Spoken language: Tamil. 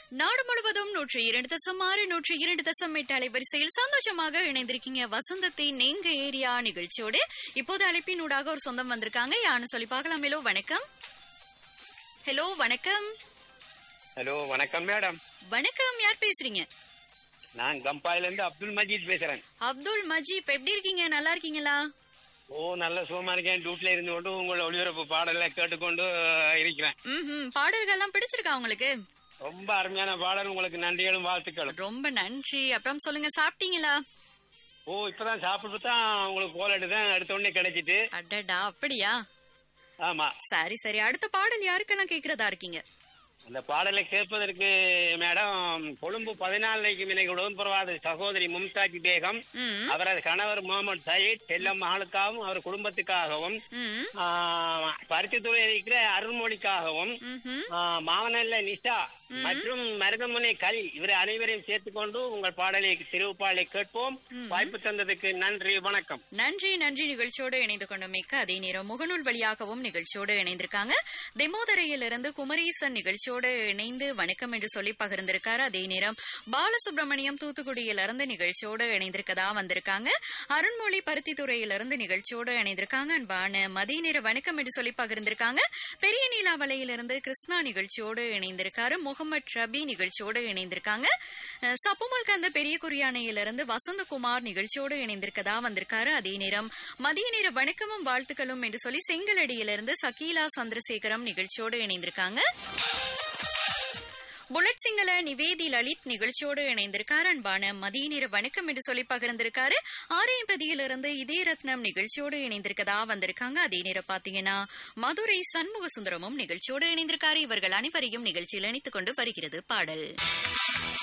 நாடு முழுவதும் நூற்றி இரண்டு தசம் ஆறு நூற்றி இரண்டு தசம் எட்டு அலைவரிசையில் சந்தோஷமாக இணைந்திருக்கீங்க வசந்தத்தின் எங்க ஏரியா நிகழ்ச்சியோடு இப்போது அழைப்பினூடாக ஒரு சொந்தம் வந்திருக்காங்க யான்னு சொல்லி பார்க்கலாம் ஹலோ வணக்கம் ஹலோ வணக்கம் ஹலோ வணக்கம் மேடம் வணக்கம் யார் பேசுறீங்க நான் கம்பாயில இருந்து அப்துல் மஜீத் பேசுறேன் அப்துல் மஜீப் எப்படி இருக்கீங்க நல்லா இருக்கீங்களா ஓ நல்ல சுகமா இருக்கேன் டியூட்டில இருந்து கொண்டு உங்களோட ஒளிபரப்பு பாடலை கேட்டுக்கொண்டு அஹ், இருக்கிறேன் ம் பாடல்கள்லாம் பிடிச்சிருக்கா உங்களுக்கு ரொம்ப அருமையான பாடல் உங்களுக்கு நன்றிகளும் வாழ்த்துக்களும் ரொம்ப நன்றி அப்புறம் சொல்லுங்க சாப்பிட்டீங்களா ஓ இப்பதான் சாப்பிட்டு தான் உங்களுக்கு கோல் எடுத்தேன் அடுத்த உடனே கிடைச்சிட்டு அடடா அப்படியா ஆமா சரி சரி அடுத்த பாடல் யாருக்கெல்லாம் கேக்குறதா இருக்கீங்க அந்த பாடலை கேட்பதற்கு மேடம் கொழும்பு பதினாலைக்கு மினை உடன்புறவாத சகோதரி மும்தாஜ் பேகம் ம் அவரது கணவர் முகமது சயீத் செல்லம் மகளுக்காகவும் அவர் குடும்பத்துக்காகவும் ம் ஆஹ், பருத்தித்துறை இருக்கிற அருள்மொழிக்காகவும் ம்ஹும். ஆஹ், மாவனல்ல நிஷா மற்றும் மருதமுனை கல் இவர் அனைவரையும் சேர்த்துக்கொண்டு உங்கள் பாடலை திருப்பாடலை கேட்போம் வாய்ப்பு தந்ததுக்கு நன்றி வணக்கம் நன்றி நன்றி நிகழ்ச்சியோடு இணைந்து கொண்டமைக்க அதே நேரம் முகநூல் வழியாகவும் நிகழ்ச்சியோடு இணைந்திருக்காங்க தெமோதரையிலிருந்து குமரேசன் நிகழ்ச்சியோடு இணைந்து வணக்கம் என்று சொல்லி பகிர்ந்திருக்காரு அதே நேரம் பாலசுப்ரமணியம் தூத்துக்குடியிலிருந்து நிகழ்ச்சியோடு இணைந்திருக்கதா வந்திருக்காங்க அருண்மொழி பருத்தித்துறையிலிருந்து நிகழ்ச்சியோடு இணைந்திருக்காங்க அன்பான மதிய நேர வணக்கம் என்று சொல்லி பகிர்ந்திருக்காங்க பெரிய நீலாவலையிலிருந்து கிருஷ்ணா நிகழ்ச்சியோடு இணைந்திருக்காரு முகமது ரபி நிகழ்ச்சியோடு இணைந்திருக்காங்க அஹ், சப்புமல் கந்த பெரிய குறியானையிலிருந்து வசந்தகுமார் நிகழ்ச்சியோடு இணைந்திருக்கதா வந்திருக்காரு அதே நேரம் மதிய நேர வணக்கமும் வாழ்த்துக்களும் என்று சொல்லி செங்கலடியிலிருந்து சகீலா சந்திரசேகரம் நிகழ்ச்சியோடு இணைந்திருக்காங்க புல்லட் சிங்கள நிவேதி லலித் நிகழ்ச்சியோடு இணைந்திருக்கார் அன்பான மதிய நேர வணக்கம் என்று சொல்லி பகிர்ந்திருக்காரு ஆரையம்பதியிலிருந்து இதய ரத்னம் நிகழ்ச்சியோடு இணைந்திருக்கதா வந்திருக்காங்க அதே நேரம் பாத்தீங்கன்னா மதுரை சண்முக சுந்தரமும் நிகழ்ச்சியோடு இணைந்திருக்காரு இவர்கள் அனைவரையும் நிகழ்ச்சியில் இணைத்துக் கொண்டு வருகிறது பாடல்